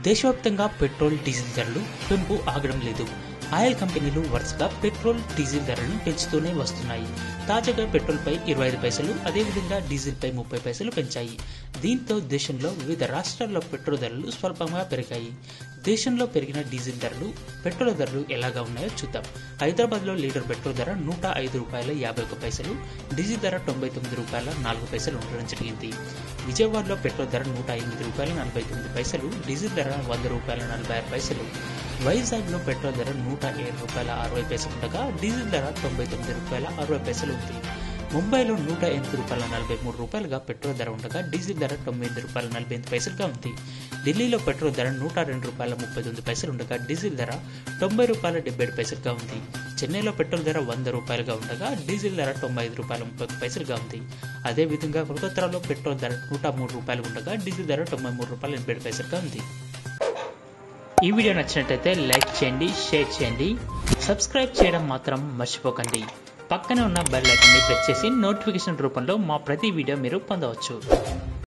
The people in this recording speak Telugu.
దేశవ్యాప్తంగా పెట్రోల్ డీజిల్ ధరలు పెంపు ఆగడం లేదు ఆయిల్ కంపెనీలు వరుసగా పెట్రోల్ డీజిల్ ధరలను పెంచుతూనే వస్తున్నాయి తాజాగా పెట్రోల్పై ఇరవై ఐదు పైసలు అదేవిధంగా డీజిల్పై ముప్పై పైసలు పెంచాయి దీంతో దేశంలో వివిధ రాష్ట్రాల్లో పెట్రోల్ ధరలు స్వల్పంగా పెరిగాయి దేశంలో పెరిగిన డీజిల్ ధరలు పెట్రోల్ ధరలు ఎలాగా ఉన్నాయో చూద్దాం హైదరాబాద్లో లీటర్ పెట్రోల్ ధర నూట ఐదు రూపాయల యాభై ఒక పైసలు డీజిల్ ధర తొంభై తొమ్మిది రూపాయల నాలుగు పైసలు ఉండడం జరిగింది విజయవాడలో పెట్రోల్ ధర నూట ఎనిమిది రూపాయల నలభై తొమ్మిది పైసలు డీజిల్ ధర వంద రూపాయల నలభై ఆరు పైసలు వైజాగ్లో పెట్రోల్ ధర నూట ఏడు రూపాయల అరవై పైసలు ఉండగా డీజిల్ ధర తొంభై తొమ్మిది రూపాయల అరవై పైసలు ఉంది ముంబైలో నూట ఎనిమిది రూపాయల నలభై మూడు రూపాయలుగా పెట్రోల్ ధర ఉండగా డీజిల్ ధర తొమ్మిది రూపాయల నలభై ఎనిమిది పైసలుగా ఉంది ఢిల్లీలో పెట్రోల్ ధర నూట రెండు రూపాయల ముప్పై తొమ్మిది పైసలు ఉండగా డీజిల్ ధర తొంభై రూపాయల డెబ్బై ఏడు పైసలుగా ఉంది చెన్నైలో పెట్రోల్ ధర వంద రూపాయలుగా ఉండగా డీజిల్ ధర తొంభై ఐదు రూపాయల ముప్పై ఒక పైసలుగా ఉంది అదేవిధంగా కోల్కతాలో పెట్రోల్ ధర నూట మూడు రూపాయలు ఉండగా డీజిల్ ధర తొంభై మూడు రూపాయల ఎనభై ఏడు పైసలుగా ఉంది ఈ వీడియో నచ్చినట్లయితే లైక్ చేయండి షేర్ చేయండి సబ్స్క్రైబ్ చేయడం మాత్రం మర్చిపోకండి పక్కనే ఉన్న బెల్ ఐకాన్ని ప్రెస్ చేసి నోటిఫికేషన్ రూపంలో మా ప్రతి వీడియో మీరు పొందవచ్చు